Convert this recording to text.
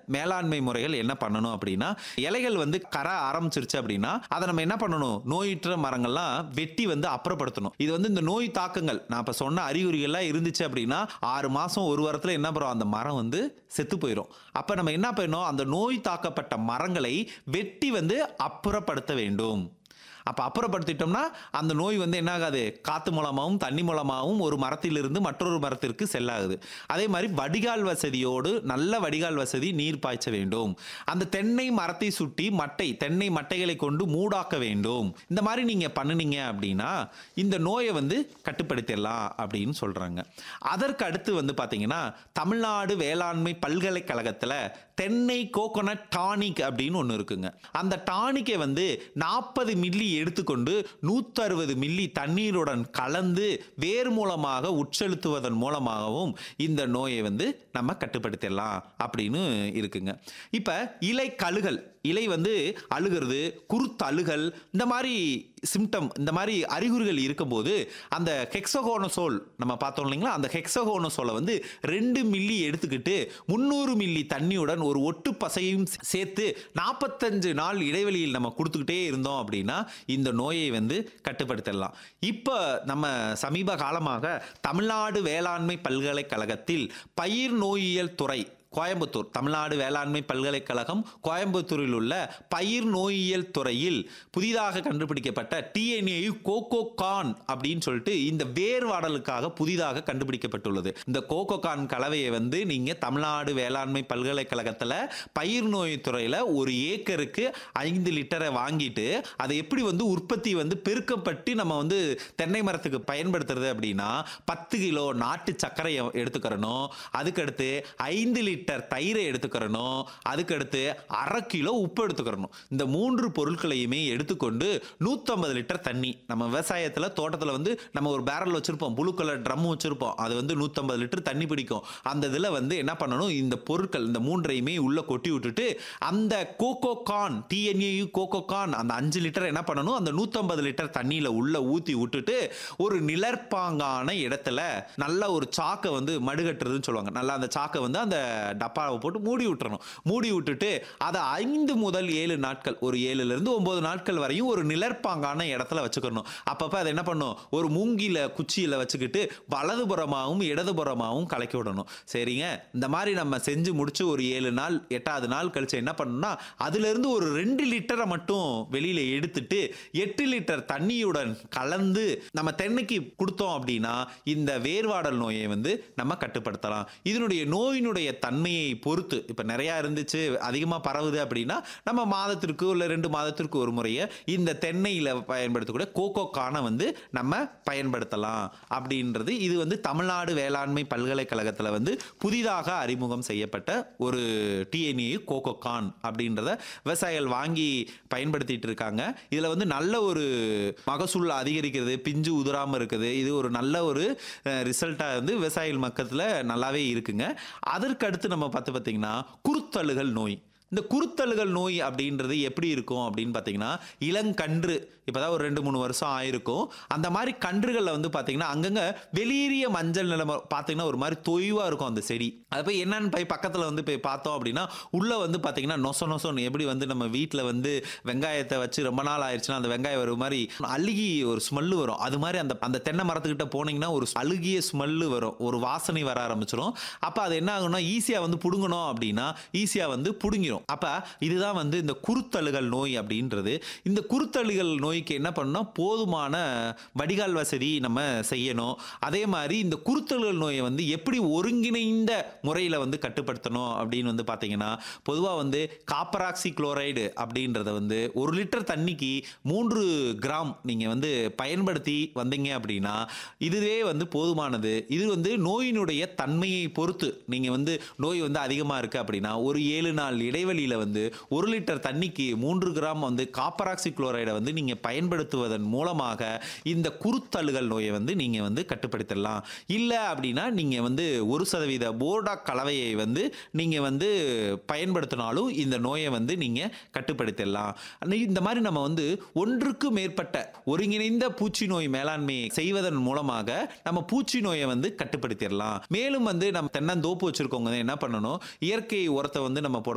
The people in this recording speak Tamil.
மேலாண்மை முறைகள் என்ன பண்ணணும் அப்படின்னா இலைகள் வந்து கர ஆரம்பிச்சிருச்சு அப்படின்னா அதை நம்ம என்ன பண்ணணும் நோயுற்ற மரங்கள்லாம் வெட்டி வந்து அப்புறப்படுத்தணும் இது வந்து இந்த நோய் தாக்கங்கள் நான் இப்ப சொன்ன அறிகுறிகள்லாம் இருந்துச்சு அப்படின்னா ஆறு மாசம் ஒரு வாரத்துல என்ன பண்ணும் அந்த மரம் வந்து செத்து போயிடும் அப்ப நம்ம என்ன பண்ணணும் அந்த நோய் தாக்கப்பட்ட மரங்களை வெட்டி வந்து அப்புறப்படுத்த வேண்டும் அப்போ அப்புறப்படுத்திட்டோம்னா அந்த நோய் வந்து என்ன ஆகாது காற்று மூலமாகவும் தண்ணி மூலமாகவும் ஒரு மரத்திலிருந்து மற்றொரு மரத்திற்கு செல்லாகுது அதே மாதிரி வடிகால் வசதியோடு நல்ல வடிகால் வசதி நீர் பாய்ச்ச வேண்டும் அந்த தென்னை மரத்தை சுற்றி மட்டை தென்னை மட்டைகளை கொண்டு மூடாக்க வேண்டும் இந்த மாதிரி நீங்கள் பண்ணுனீங்க அப்படின்னா இந்த நோயை வந்து கட்டுப்படுத்திடலாம் அப்படின்னு சொல்கிறாங்க அதற்கு அடுத்து வந்து பார்த்தீங்கன்னா தமிழ்நாடு வேளாண்மை பல்கலைக்கழகத்தில் தென்னை கோகோனட் டானிக் அப்படின்னு ஒன்று இருக்குங்க அந்த டானிக்கை வந்து நாற்பது மில்லி எடுத்துக்கொண்டு நூற்றறுபது மில்லி தண்ணீருடன் கலந்து வேர் மூலமாக உட்செலுத்துவதன் மூலமாகவும் இந்த நோயை வந்து நம்ம கட்டுப்படுத்திடலாம் அப்படின்னு இருக்குங்க இப்போ இலை கழுகல் இலை வந்து அழுகிறது குருத்து அழுகல் இந்த மாதிரி சிம்டம் இந்த மாதிரி அறிகுறிகள் இருக்கும்போது அந்த ஹெக்ஸகோனசோல் நம்ம பார்த்தோம் இல்லைங்களா அந்த ஹெக்ஸகோனசோலை வந்து ரெண்டு மில்லி எடுத்துக்கிட்டு முந்நூறு மில்லி தண்ணியுடன் ஒரு ஒட்டு பசையும் சேர்த்து நாற்பத்தஞ்சு நாள் இடைவெளியில் நம்ம கொடுத்துக்கிட்டே இருந்தோம் அப்படின்னா இந்த நோயை வந்து கட்டுப்படுத்திடலாம் இப்போ நம்ம சமீப காலமாக தமிழ்நாடு வேளாண்மை பல்கலைக்கழகத்தில் பயிர் நோயியல் துறை கோயம்புத்தூர் தமிழ்நாடு வேளாண்மை பல்கலைக்கழகம் கோயம்புத்தூரில் உள்ள பயிர் நோயியல் துறையில் புதிதாக கண்டுபிடிக்கப்பட்ட டிஎன்ஏயு கோகோகான் அப்படின்னு சொல்லிட்டு இந்த வேர்வாடலுக்காக புதிதாக கண்டுபிடிக்கப்பட்டுள்ளது இந்த கோகோகான் கலவையை வந்து நீங்க தமிழ்நாடு வேளாண்மை பல்கலைக்கழகத்தில் பயிர் நோய் துறையில் ஒரு ஏக்கருக்கு ஐந்து லிட்டரை வாங்கிட்டு அதை எப்படி வந்து உற்பத்தி வந்து பெருக்கப்பட்டு நம்ம வந்து தென்னை மரத்துக்கு பயன்படுத்துறது அப்படின்னா பத்து கிலோ நாட்டு சர்க்கரையை எடுத்துக்கிறணும் அதுக்கடுத்து ஐந்து லிட்டர் தயிரை எடுத்துக்கிறணும் அதுக்கடுத்து அரை கிலோ உப்பு எடுத்துக்கிறணும் இந்த மூன்று பொருட்களையுமே எடுத்துக்கொண்டு நூற்றம்பது லிட்டர் தண்ணி நம்ம விவசாயத்தில் தோட்டத்தில் வந்து நம்ம ஒரு பேரல் வச்சிருப்போம் ப்ளூ கலர் ட்ரம் வச்சிருப்போம் அது வந்து நூற்றம்பது லிட்டர் தண்ணி பிடிக்கும் அந்த இதில் வந்து என்ன பண்ணணும் இந்த பொருட்கள் இந்த மூன்றையுமே உள்ள கொட்டி விட்டுட்டு அந்த கோகோ கான் டிஎன்ஏயு கோகோ கான் அந்த அஞ்சு லிட்டர் என்ன பண்ணணும் அந்த நூற்றம்பது லிட்டர் தண்ணியில் உள்ள ஊற்றி விட்டுட்டு ஒரு நிழற்பாங்கான இடத்துல நல்ல ஒரு சாக்கை வந்து மடுகட்டுறதுன்னு சொல்லுவாங்க நல்லா அந்த சாக்கை வந்து அந்த டப்பாவை போட்டு மூடி விட்டுறணும் மூடி விட்டுட்டு அதை ஐந்து முதல் ஏழு நாட்கள் ஒரு ஏழுல இருந்து ஒன்பது நாட்கள் வரையும் ஒரு நிழற்பாங்கான இடத்துல வச்சுக்கணும் அப்பப்போ அதை என்ன பண்ணும் ஒரு மூங்கில குச்சியில வச்சுக்கிட்டு வலதுபுறமாகவும் இடதுபுறமாகவும் கலக்கி விடணும் சரிங்க இந்த மாதிரி நம்ம செஞ்சு முடிச்சு ஒரு ஏழு நாள் எட்டாவது நாள் கழிச்சு என்ன பண்ணணும்னா அதுல இருந்து ஒரு ரெண்டு லிட்டரை மட்டும் வெளியில எடுத்துட்டு எட்டு லிட்டர் தண்ணியுடன் கலந்து நம்ம தென்னைக்கு கொடுத்தோம் அப்படின்னா இந்த வேர்வாடல் நோயை வந்து நம்ம கட்டுப்படுத்தலாம் இதனுடைய நோயினுடைய தன்மையை பொறுத்து இப்போ நிறையா இருந்துச்சு அதிகமாக பரவுது அப்படின்னா நம்ம மாதத்திற்கு இல்லை ரெண்டு மாதத்திற்கு ஒரு முறையை இந்த தென்னையில் பயன்படுத்தக்கூடிய கோகோ கானை வந்து நம்ம பயன்படுத்தலாம் அப்படின்றது இது வந்து தமிழ்நாடு வேளாண்மை பல்கலைக்கழகத்தில் வந்து புதிதாக அறிமுகம் செய்யப்பட்ட ஒரு டிஎன்ஏ கோகோ கான் அப்படின்றத விவசாயிகள் வாங்கி பயன்படுத்திட்டு இருக்காங்க இதில் வந்து நல்ல ஒரு மகசூல் அதிகரிக்கிறது பிஞ்சு உதிராமல் இருக்குது இது ஒரு நல்ல ஒரு ரிசல்ட்டாக வந்து விவசாயிகள் மக்கத்தில் நல்லாவே இருக்குங்க அதற்கு அடுத்து நம்ம பார்த்து பார்த்தீங்கன்னா குருத்தழுகல் நோய் இந்த குருத்தழுகல் நோய் அப்படின்றது எப்படி இருக்கும் அப்படின்னு பார்த்தீங்கன்னா இளங்கன்று இப்போதான் ஒரு ரெண்டு மூணு வருஷம் ஆயிருக்கும் அந்த மாதிரி கன்றுகளில் வந்து பார்த்தீங்கன்னா அங்கங்கே வெளியேறிய மஞ்சள் நிலைமை பார்த்தீங்கன்னா ஒரு மாதிரி தொய்வாக இருக்கும் அந்த செடி அதை போய் என்னன்னு போய் பக்கத்தில் வந்து போய் பார்த்தோம் அப்படின்னா உள்ளே வந்து பார்த்தீங்கன்னா நொச நொசன்னு எப்படி வந்து நம்ம வீட்டில் வந்து வெங்காயத்தை வச்சு ரொம்ப நாள் ஆயிடுச்சுன்னா அந்த வெங்காயம் ஒரு மாதிரி அழுகி ஒரு ஸ்மெல்லு வரும் அது மாதிரி அந்த அந்த தென்னை மரத்துக்கிட்ட போனீங்கன்னா ஒரு அழுகிய ஸ்மெல்லு வரும் ஒரு வாசனை வர ஆரம்பிச்சிடும் அப்போ அது என்ன ஆகும்னா ஈஸியாக வந்து பிடுங்கணும் அப்படின்னா ஈஸியாக வந்து பிடுங்கிடும் அப்போ இதுதான் வந்து இந்த குருத்தழுகல் நோய் அப்படின்றது இந்த குருத்தழுகல் நோய்க்கு என்ன பண்ணணும் போதுமான வடிகால் வசதி நம்ம செய்யணும் அதே மாதிரி இந்த குருத்தழுகல் நோயை வந்து எப்படி ஒருங்கிணைந்த முறையில் வந்து கட்டுப்படுத்தணும் அப்படின்னு வந்து பார்த்தீங்கன்னா பொதுவாக வந்து காப்பராக்சி குளோரைடு அப்படின்றத வந்து ஒரு லிட்டர் தண்ணிக்கு மூன்று கிராம் நீங்கள் வந்து பயன்படுத்தி வந்தீங்க அப்படின்னா இதுவே வந்து போதுமானது இது வந்து நோயினுடைய தன்மையை பொறுத்து நீங்கள் வந்து நோய் வந்து அதிகமாக இருக்குது அப்படின்னா ஒரு ஏழு நாள் இடைவெளியில் வந்து ஒரு லிட்டர் தண்ணிக்கு மூன்று கிராம் வந்து காப்பராக்சி குளோரைடை வந்து நீங்கள் பயன்படுத்துவதன் மூலமாக இந்த குருத்தழுகல் நோயை வந்து நீங்கள் வந்து கட்டுப்படுத்திடலாம் இல்லை அப்படின்னா நீங்கள் வந்து ஒரு சதவீத போர்டா கலவையை வந்து நீங்கள் வந்து பயன்படுத்தினாலும் இந்த நோயை வந்து நீங்கள் கட்டுப்படுத்திடலாம் அன்னை இந்த மாதிரி நம்ம வந்து ஒன்றுக்கு மேற்பட்ட ஒருங்கிணைந்த பூச்சி நோய் மேலாண்மையை செய்வதன் மூலமாக நம்ம பூச்சி நோயை வந்து கட்டுப்படுத்திடலாம் மேலும் வந்து நம்ம தென்னந்தோப்பு வச்சிருக்கவங்க என்ன பண்ணணும் இயற்கை உரத்தை வந்து நம்ம போட